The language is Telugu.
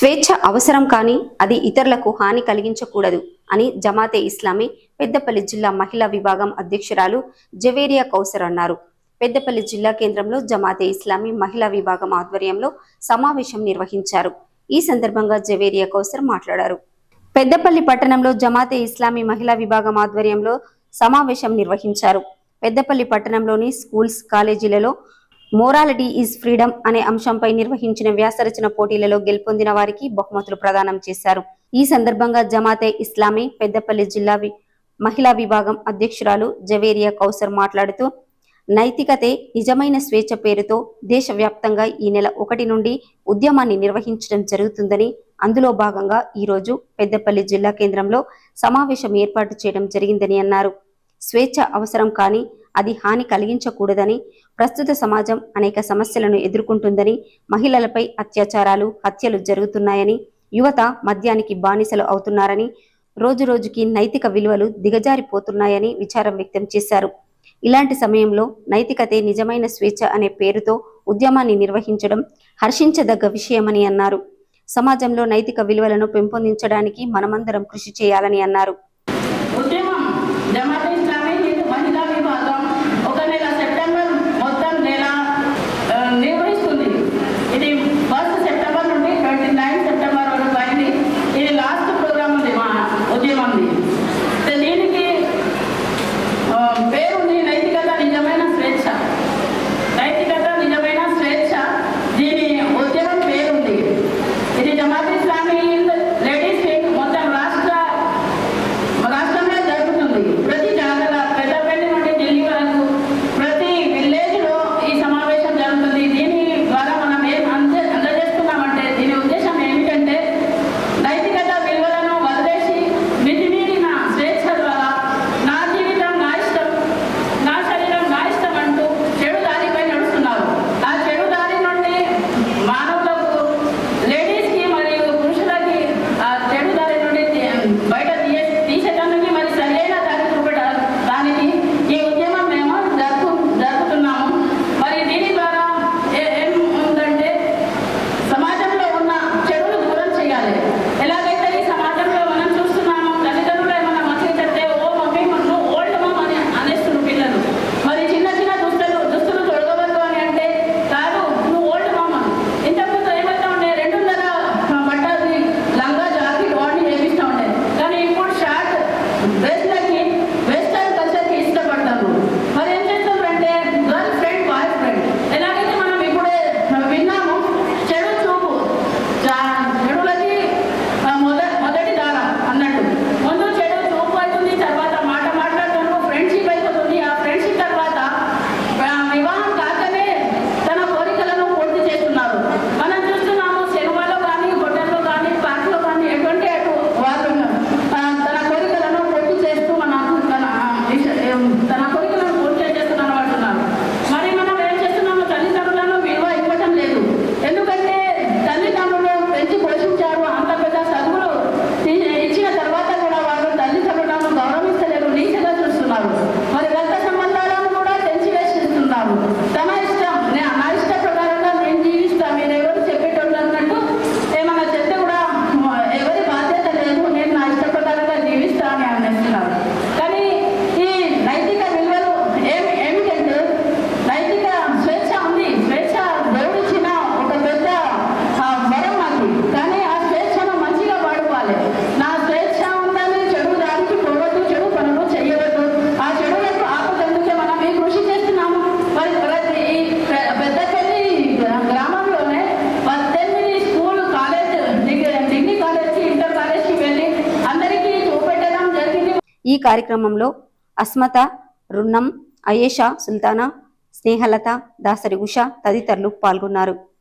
స్వేచ్ఛ అవసరం కానీ అది ఇతరులకు హాని కలిగించకూడదు అని జమాతే ఇస్లామీ పెద్దపల్లి జిల్లా మహిళా విభాగం అధ్యక్షురాలు జవేరియా కౌసర్ అన్నారు పెద్దపల్లి జిల్లా కేంద్రంలో జమాతే ఇస్లామీ మహిళా విభాగం ఆధ్వర్యంలో సమావేశం నిర్వహించారు ఈ సందర్భంగా జవేరియా కౌసర్ మాట్లాడారు పెద్దపల్లి పట్టణంలో జమాతే ఇస్లామీ మహిళా విభాగం ఆధ్వర్యంలో సమావేశం నిర్వహించారు పెద్దపల్లి పట్టణంలోని స్కూల్స్ కాలేజీలలో మోరాలిటీ ఈజ్ ఫ్రీడమ్ అనే అంశంపై నిర్వహించిన వ్యాసరచన పోటీలలో గెలుపొందిన వారికి బహుమతులు ప్రదానం చేశారు ఈ సందర్భంగా జమాతే ఇస్లామీ పెద్దపల్లి జిల్లా వి- మహిళా విభాగం అధ్యక్షురాలు జవేరియా కౌసర్ మాట్లాడుతూ నైతికతే నిజమైన స్వేచ్ఛ పేరుతో దేశవ్యాప్తంగా ఈ నెల ఒకటి నుండి ఉద్యమాన్ని నిర్వహించడం జరుగుతుందని అందులో భాగంగా ఈ రోజు పెద్దపల్లి జిల్లా కేంద్రంలో సమావేశం ఏర్పాటు చేయడం జరిగిందని అన్నారు స్వేచ్ఛ అవసరం కానీ అది హాని కలిగించకూడదని ప్రస్తుత సమాజం అనేక సమస్యలను ఎదుర్కొంటుందని మహిళలపై అత్యాచారాలు హత్యలు జరుగుతున్నాయని యువత మద్యానికి బానిసలు అవుతున్నారని రోజురోజుకి నైతిక విలువలు దిగజారిపోతున్నాయని విచారం వ్యక్తం చేశారు ఇలాంటి సమయంలో నైతికతే నిజమైన స్వేచ్ఛ అనే పేరుతో ఉద్యమాన్ని నిర్వహించడం హర్షించదగ్గ విషయమని అన్నారు సమాజంలో నైతిక విలువలను పెంపొందించడానికి మనమందరం కృషి చేయాలని అన్నారు ఉద్యమం జమాతే ఇస్లామీ హిందూ మహిళా విభాగం ఒక నెల సెప్టెంబర్ మొత్తం నెల ఆ, నిర్వహిస్తుంది ఇది ఫస్ట్ సెప్టెంబర్ నుండి ట్వంటీ నైన్ సెప్టెంబర్ వరకు అయింది ఇది లాస్ట్ ప్రోగ్రామ్ ఉంది మా ఉద్యమంది అయితే దీనికి ఆ, పేరుంది నైతికత నిజమైన స్వేచ్ఛ నైతికత నిజమైన స్వేచ్ఛ దీని ఉద్యమం పేరుంది ఇది జమాత్ ఇస్లామీ హింద్ లేడీస్ వింగ్ మొత్తం రాష్ట్ర రాష్ట్రంలో జరుగుతుంది ప్రతి జాతర పెద్దపల్లి నుండి ఢిల్లీ వరకు ప్రతి విలేజ్ లో ఈ సమావేశం జరుగుతుంది దీని ద్వారా మనం ఏం అంద అందజేస్తున్నామంటే దీని ఉద్దేశం ఏమిటంటే నైతికత విలువలను వదిలేసి మితిమీరిన స్వేచ్ఛ ద్వారా నా జీవితం నా ఇష్టం నా శరీరం నా ఇష్టం అంటూ చెడు దారిపై నడుస్తున్నారు ఆ చెడు దారి నుండి మానవులకు లేడీస్కి మరియు పురుషులకి ఆ చెడు దారి నుండి తీ- బయట తీయ తీసేదానికి మరి సరైన దారి చూపడానికి ఈ ఉద్యమం మేము జరుపు జరుపుతున్నాము మరి దీని ద్వారా ఏ- ఏం ఉందంటే సమాజంలో ఉన్న చెడును దూరం చేయాలి ఎలాగైతే ఈ సమాజంలో మనం చూస్తున్నామో తల్లిదండ్రులు ఏమన్నా మంచిగా చెప్తే ఓ మమ్మీ నువ్వు ఓల్డ్ మమ్ అని అనేస్తున్నారు పిల్లలు మరి చిన్న చిన్న దుస్తులు దుస్తులు తొడగవద్దు అని అంటే కాదు నువ్వు ఓల్డ్ మమ్ అని ఇంతకుముందు ఏమైతే ఉండే రెండున్నర బట్టది లంగా జాకెట్ వాడిని చేపిస్తూ ఉండే కానీ ఇప్పుడు షార్ట్ డ్రెస్లకి వెస్టర్న్ కల్చర్కి ఇష్టపడతారు మరి ఏం చేస్తారంటే గర్ల్ ఫ్రెండ్ బాయ్ ఫ్రెండ్ ఎలాగైతే మనం ఇప్పుడే విన్నాము చెడు చూపు చా- చెడులకి ఆ, మొద మొదటి దారం అన్నట్టు ముందు చెడు చూపు అవుతుంది తర్వాత మాట మాట్లాడుతాను ఫ్రెండ్షిప్ అయిపోతుంది ఆ ఫ్రెండ్షిప్ తర్వాత ఆ, వివాహం కాకనే తన కోరికలను పూర్తి చేస్తున్నారు మనం చూస్తున్నాము సినిమాలో కానీ హోటల్లో కానీ పార్క్లో కానీ ఎటువంటి అటు వాళ్ళు ఆ, తన కోరికలను పూర్తి చేస్తూ మనకు తన ఆ, ఇష- ఏం, తన కోరికలను పూర్తి చేస్తున్నాను అంటున్నారు మరి మనం ఏం చేస్తున్నాము తల్లిదండ్రులను విలువ ఇవ్వటం లేదు ఎందుకంటే తల్లిదండ్రులు పెంచి పోషించారు అంత పెద్ద చదువులు తీ- ఇచ్చిన తర్వాత కూడా వాళ్ళు తల్లిదండ్రులను గౌరవిస్తలేరు నీచగా చూస్తున్నారు మరి రక్త సంబంధాలను కూడా తెంచి వేసిస్తున్నారు తన ఇష్టం నే- నా ఇష్ట ప్రకారంగా నేను జీవిస్తా మీరు ఎవరు చెప్పేటోళ్ళు అన్నట్టు ఏమన్నా చెప్తే కూడా మ- ఎవరి బాధ్యత లేదు నేను నా ఇష్ట ప్రకారంగా జీవిస్తా అని అనేస్తున్నారు కానీ ఈ నైతిక విలువలు ఏమి ఏమిటంటే నైతిక స్వేచ్ఛ ఉంది స్వేచ్ఛ దేవుడిచ్చిన ఒక పెద్ద ఆ, వరం అది కానీ ఆ స్వేచ్ఛను మంచిగా వాడుకోవాలి నా స్వేచ్ఛ ఉందని చెడు దానికి పోవద్దు చెడు పనులు చేయవద్దు ఆ చెడులకు ఆపదందుకే మనం ఈ కృషి చేస్తున్నాము మరి ప్రతి ఈ పె- పెద్దపల్లి గ్రామంలోనే పద్దెనిమిది స్కూల్ కాలేజ్ డిగ్రీ డిగ్రీ కాలేజ్కి ఇంటర్ కాలేజ్కి వెళ్ళి అందరికీ చూపెట్టడం జరిగింది ఈ కార్యక్రమంలో అస్మత రున్నం అయేషా సుల్తానా స్నేహలత దాసరి ఉష తదితరులు పాల్గొన్నారు